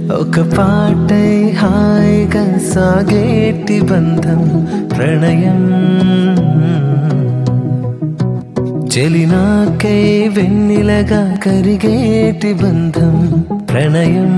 ఒక పాటై హాయిగా సాగేటి బంధం ప్రణయం చెలినాకై వెన్నెలగా కరిగేటి బంధం ప్రణయం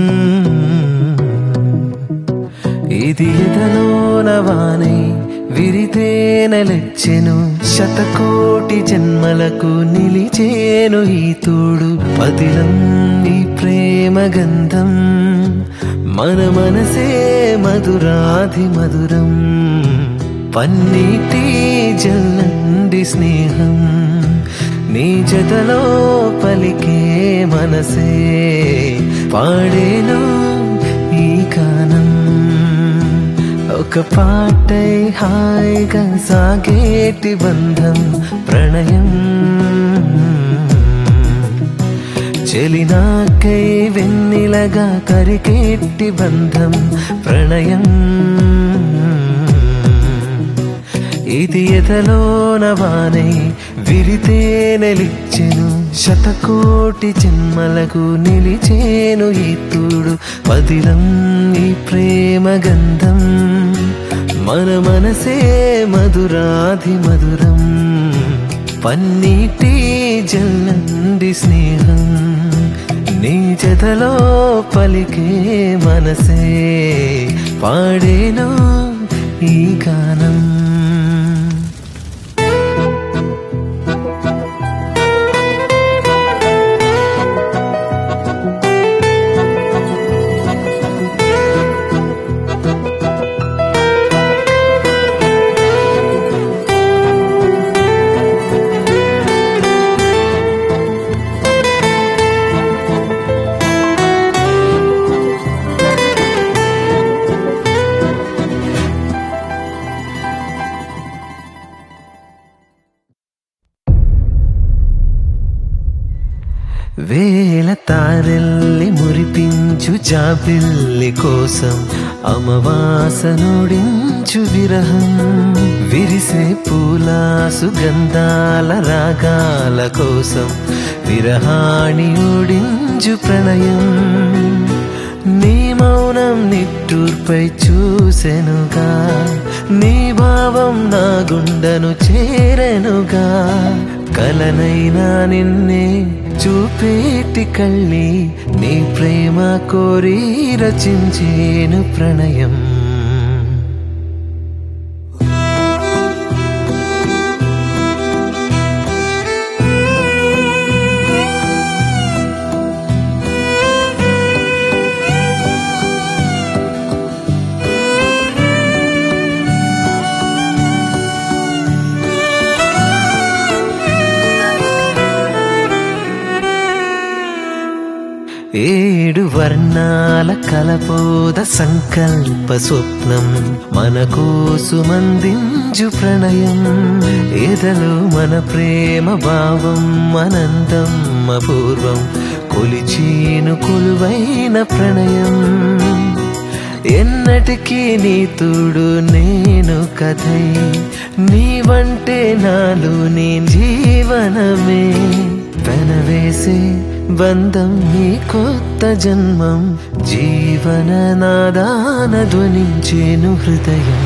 ఇది ఎదలోన వానై విరితేనలెచ్చెను శతకోటి జన్మలకు నిలిచేను ఈ తోడు పదిలం ఈ ప్రేమ గంధం మన మనసే మధురాధి మధురం పన్నీటి జల్లండి స్నేహం నీ జతలో పలికే మనసే పాడేను ఈ గానం ఒక పాటై హాయిగా సాగేటి బంధం ప్రణయం చెలినాకై వెన్నెలగా కరికేటి బంధం ప్రణయం ఇది ఎదలోన వానై విరితే నెలిచెను శతకోటి జన్మలకు నిలిచేను ఈ తూడు పదిలం ఈ ప్రేమ గంధం మన మనసే మధురాధి మధురం పన్నీటి జల్లండి స్నేహం నీ జతలో పలికే మనసే పాడేను ఈ గానం వేల తారెల్లి మురిపించు జాబిల్లి కోసం అమవాస నుడించు విరహం విరిసే పూల సుగంధాల రాగాల కోసం విరహాణి ఉడించు ప్రణయం నీ మౌనం నిట్టూర్పై చూసెనుగా నీ భావం నా గుండెను చేరెనుగా కలనైనా నిన్నే చూపేటి కళ్ళి నీ ప్రేమ కోరి రచించేను ప్రణయం ఏడు వర్ణాల కలపోద సంకల్ప స్వప్నం మన కోసుమందించు ప్రణయం ఎదలో మన ప్రేమ భావం అనందం అపూర్వం కొలిచేను కొలువైన ప్రణయం ఎన్నటికీ నీ తోడు నేను కథై నీ వంటే నాలో నీ జీవనమే పెనవేసే బంధం నీ కొత్త జన్మం జీవన నాదాన ధ్వనించేను హృదయం